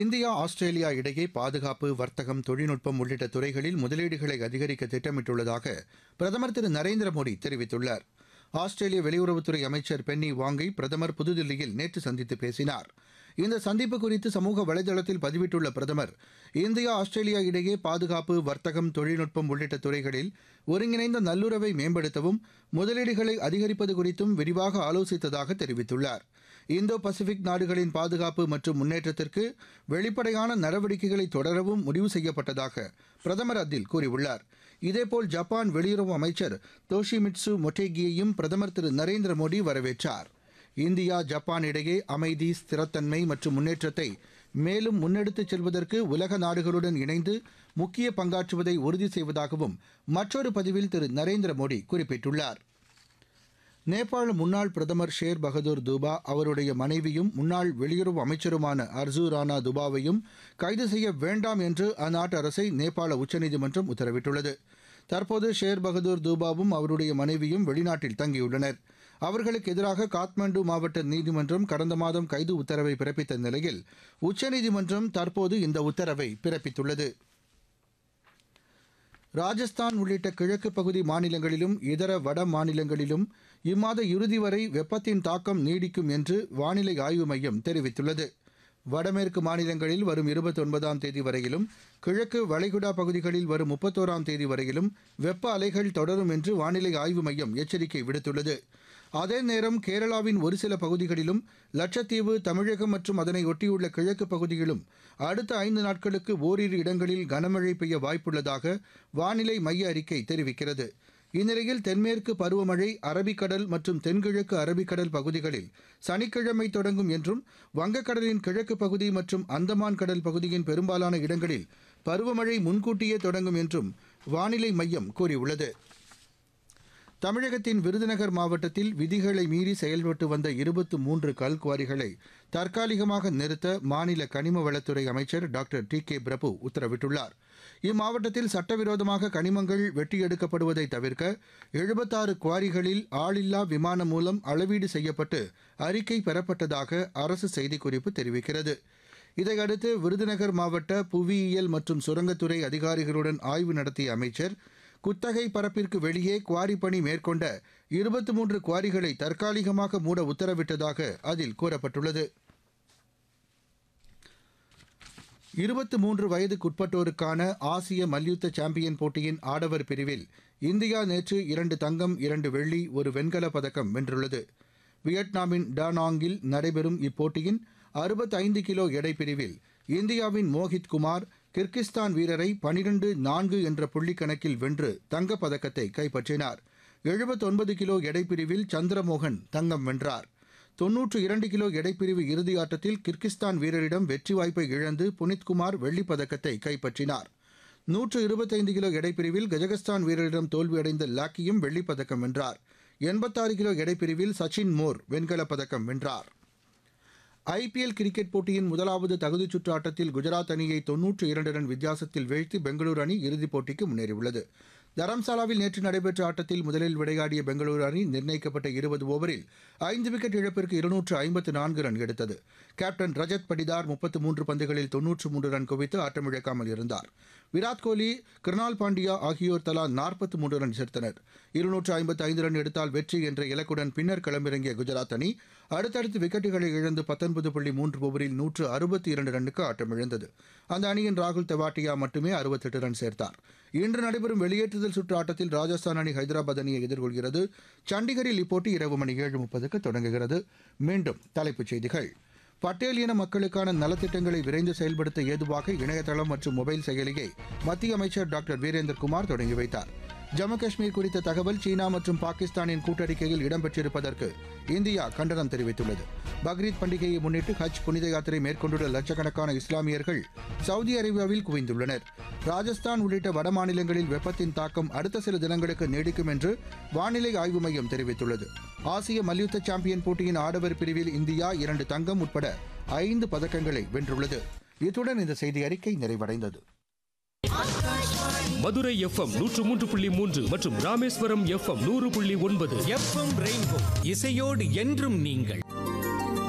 India Australia இடையே பாதுகாப்பு வர்த்தகம் தொழில்நுட்பம் உள்ளிட்ட துறைகளில் முதலீடுகளை அதிகரிக்க திட்டமிட்டுள்ளதாக பிரதமர் திரு நரேந்திர மோடி தெரிவித்துள்ளார் ஆஸ்திரேலிய வெளியுறவுத்துறை அமைச்சர் பென்னி வாங்கை பிரதமர் புதுதில்லியில் நேற்று சந்தித்து பேசினார் இந்த சந்திப்பு குறித்து சமூக வலைதளத்தில் பதிவிட்டுள்ள பிரதமர் இந்தியா ஆஸ்திரேலியா இடையே பாதுகாப்பு வர்த்தகம் தொழில்நுட்பம் உள்ளிட்ட துறைகளில் ஒருங்கிணைந்த நல்லுறவை மேம்படுத்தவும் முதலீடுகளை அதிகரிப்பது குறித்தும் விரிவாக ஆலோசித்ததாக தெரிவித்துள்ளார் இந்தோ பசிபிக் நாடுகளின் பாதுகாப்பு மற்றும் முன்னேற்றத்திற்கு வெளிப்படையான நடவடிக்கைகளை தொடரவும் முடிவு செய்யப்பட்டதாக பிரதமர் அதில் கூறியுள்ளார் இதேபோல் ஜப்பான் வெளியுறவு அமைச்சர் தோஷிமிட்சு மொட்டேகியையும் பிரதமர் திரு நரேந்திர மோடி வரவேற்றார் இந்தியா ஜப்பான் இடையே அமைதி ஸ்திரத்தன்மை மற்றும் முன்னேற்றத்தை மேலும் முன்னெடுத்துச் செல்வதற்கு உலக நாடுகளுடன் இணைந்து முக்கிய பங்காற்றுவதை உறுதி செய்வதாகவும் மற்றொரு பதிவில் திரு நரேந்திர மோடி குறிப்பிட்டுள்ளார் நேபாள முன்னாள் பிரதமர் ஷேர் பகதூர் துபா அவருடைய மனைவியும் முன்னாள் வெளியுறவு அமைச்சருமான அர்ஜூ ராணா துபாவையும் கைது செய்ய வேண்டாம் என்று அந்நாட்டு அரசை நேபாள உச்சநீதிமன்றம் உத்தரவிட்டுள்ளது தற்போது ஷேர் பகதூர் தூபாவும் அவருடைய மனைவியும் வெளிநாட்டில் தங்கியுள்ளனர் அவர்களுக்கு எதிராக காத்மண்டு மாவட்ட நீதிமன்றம் கடந்த மாதம் கைது உத்தரவை பிறப்பித்த நிலையில் உச்சநீதிமன்றம் தற்போது இந்த உத்தரவை பிறப்பித்துள்ளது ராஜஸ்தான் உள்ளிட்ட கிழக்கு பகுதி மாநிலங்களிலும் இதர வட மாநிலங்களிலும் இம்மாத இறுதி வரை வெப்பத்தின் தாக்கம் நீடிக்கும் என்று வானிலை ஆய்வு மையம் தெரிவித்துள்ளது வடமேற்கு மாநிலங்களில் வரும் இருபத்தொன்பதாம் தேதி வரையிலும் கிழக்கு வளைகுடா பகுதிகளில் வரும் முப்பத்தோராம் தேதி வரையிலும் வெப்ப அலைகள் தொடரும் என்று வானிலை ஆய்வு மையம் எச்சரிக்கை விடுத்துள்ளது அதே நேரம் கேரளாவின் ஒரு சில பகுதிகளிலும் லட்சத்தீவு தமிழகம் மற்றும் அதனை ஒட்டியுள்ள கிழக்கு பகுதிகளும் அடுத்த ஐந்து நாட்களுக்கு ஓரிரு இடங்களில் கனமழை பெய்ய வாய்ப்புள்ளதாக வானிலை மைய அறிக்கை தெரிவிக்கிறது இந்நிலையில் தென்மேற்கு பருவமழை அரபிக்கடல் மற்றும் தென்கிழக்கு அரபிக்கடல் பகுதிகளில் சனிக்கிழமை தொடங்கும் என்றும் வங்கக்கடலின் கிழக்கு பகுதி மற்றும் அந்தமான் கடல் பகுதியின் பெரும்பாலான இடங்களில் பருவமழை முன்கூட்டியே தொடங்கும் என்றும் வானிலை மையம் கூறியுள்ளது தமிழகத்தின் விருதுநகர் மாவட்டத்தில் விதிகளை மீறி செயல்பட்டு வந்த இருபத்து மூன்று கல்குவாரிகளை தற்காலிகமாக நிறுத்த மாநில கனிம வளத்துறை அமைச்சர் டாக்டர் டி கே பிரபு உத்தரவிட்டுள்ளார் இம்மாவட்டத்தில் சட்டவிரோதமாக கனிமங்கள் வெட்டியெடுக்கப்படுவதை தவிர்க்க எழுபத்தாறு குவாரிகளில் ஆளில்லா விமானம் மூலம் அளவீடு செய்யப்பட்டு அறிக்கை பெறப்பட்டதாக அரசு செய்திக்குறிப்பு தெரிவிக்கிறது இதையடுத்து விருதுநகர் மாவட்ட புவியியல் மற்றும் சுரங்கத்துறை அதிகாரிகளுடன் ஆய்வு நடத்திய அமைச்சர் குத்தகை பரப்பிற்கு வெளியே குவாரி பணி மேற்கொண்ட இருபத்தி மூன்று குவாரிகளை தற்காலிகமாக மூட உத்தரவிட்டதாக அதில் கூறப்பட்டுள்ளது இருபத்தி மூன்று வயதுக்குட்பட்டோருக்கான ஆசிய மல்யுத்த சாம்பியன் போட்டியின் ஆடவர் பிரிவில் இந்தியா நேற்று இரண்டு தங்கம் இரண்டு வெள்ளி ஒரு வெண்கலப் பதக்கம் வென்றுள்ளது வியட்நாமின் டானாங்கில் நடைபெறும் இப்போட்டியின் அறுபத்தைந்து கிலோ எடை பிரிவில் இந்தியாவின் மோஹித் குமார் கிர்கிஸ்தான் வீரரை பனிரெண்டு நான்கு என்ற புள்ளி கணக்கில் வென்று தங்கப் பதக்கத்தை கைப்பற்றினார் எழுபத்தொன்பது கிலோ எடைப்பிரிவில் சந்திரமோகன் தங்கம் வென்றார் தொன்னூற்று இரண்டு கிலோ எடைப்பிரிவு இறுதி ஆட்டத்தில் கிர்கிஸ்தான் வீரரிடம் வெற்றி வாய்ப்பை இழந்து புனித்குமார் வெள்ளிப் பதக்கத்தை கைப்பற்றினார் நூற்று இருபத்தைந்து கிலோ எடைப்பிரிவில் கஜகஸ்தான் வீரரிடம் தோல்வியடைந்த லாக்கியும் வெள்ளிப் பதக்கம் வென்றார் எண்பத்தாறு கிலோ எடைப்பிரிவில் சச்சின் மோர் வெண்கலப் பதக்கம் வென்றார் ஐபிஎல் கிரிக்கெட் போட்டியின் முதலாவது தகுதிச் சுற்று ஆட்டத்தில் குஜராத் அணியை தொன்னூற்று இரண்டு ரன் வித்தியாசத்தில் வீழ்த்தி பெங்களூரு அணி இறுதிப் போட்டிக்கு முன்னேறியுள்ளது தரம்சாலாவில் நேற்று நடைபெற்ற ஆட்டத்தில் முதலில் விளையாடிய பெங்களூரு அணி நிர்ணயிக்கப்பட்ட இருபது ஓவரில் ஐந்து விக்கெட் இழப்பிற்கு இருநூற்று ஐம்பத்து நான்கு ரன் எடுத்தது கேப்டன் ரஜத் படிதார் முப்பத்து மூன்று பந்துகளில் தொன்னூற்று மூன்று ரன் குவித்து ஆட்டமிழக்காமல் இருந்தார் விராட் கோலி கிருணால் பாண்டியா ஆகியோர் தலா நாற்பத்தி மூன்று ரன் சேர்த்தனர் இருநூற்று ஐம்பத்து ஐந்து ரன் எடுத்தால் வெற்றி என்ற இலக்குடன் பின்னர் களமிறங்கிய குஜராத் அணி அடுத்தடுத்து விக்கெட்டுகளை இழந்து பத்தொன்பது புள்ளி மூன்று ஓவரில் நூற்று அறுபத்தி இரண்டு ரன்னுக்கு ஆட்டமிழந்தது அந்த அணியின் ராகுல் தெவாட்டியா மட்டுமே அறுபத்தெட்டு ரன் சேர்த்தார் இன்று நடைபெறும் வெளியேற்றுதல் சுற்று ஆட்டத்தில் ராஜஸ்தான் அணி ஹைதராபாத் அணியை எதிர்கொள்கிறது சண்டிகரில் இப்போட்டி இரவு மணி ஏழு முப்பதுக்கு தொடங்குகிறது மீண்டும் தலைப்புச் செய்திகள் பட்டேல் இன மக்களுக்கான நலத்திட்டங்களை விரைந்து செயல்படுத்த ஏதுவாக இணையதளம் மற்றும் மொபைல் செயலியை மத்திய அமைச்சர் டாக்டர் வீரேந்தர் குமார் தொடங்கி வைத்தார் ஜம்மு காஷ்மீர் குறித்த தகவல் சீனா மற்றும் பாகிஸ்தானின் கூட்டறிக்கையில் இடம்பெற்றிருப்பதற்கு இந்தியா கண்டனம் தெரிவித்துள்ளது பக்ரீத் பண்டிகையை முன்னிட்டு ஹஜ் புனித யாத்திரை மேற்கொண்டுள்ள லட்சக்கணக்கான இஸ்லாமியர்கள் சவுதி அரேபியாவில் குவிந்துள்ளனர் ராஜஸ்தான் உள்ளிட்ட வட மாநிலங்களில் வெப்பத்தின் தாக்கம் அடுத்த சில தினங்களுக்கு நீடிக்கும் என்று வானிலை ஆய்வு மையம் தெரிவித்துள்ளது ஆசிய மல்யுத்த சாம்பியன் போட்டியின் ஆடவர் பிரிவில் இந்தியா இரண்டு தங்கம் உட்பட ஐந்து பதக்கங்களை வென்றுள்ளது இத்துடன் இந்த செய்தி அறிக்கை நிறைவடைந்தது மதுரை எஃப்எம் நூற்று மூன்று புள்ளி மூன்று மற்றும் ராமேஸ்வரம் எஃப்எம் நூறு புள்ளி ஒன்பது எஃப்எம் ரெயின்போ இசையோடு என்றும் நீங்கள்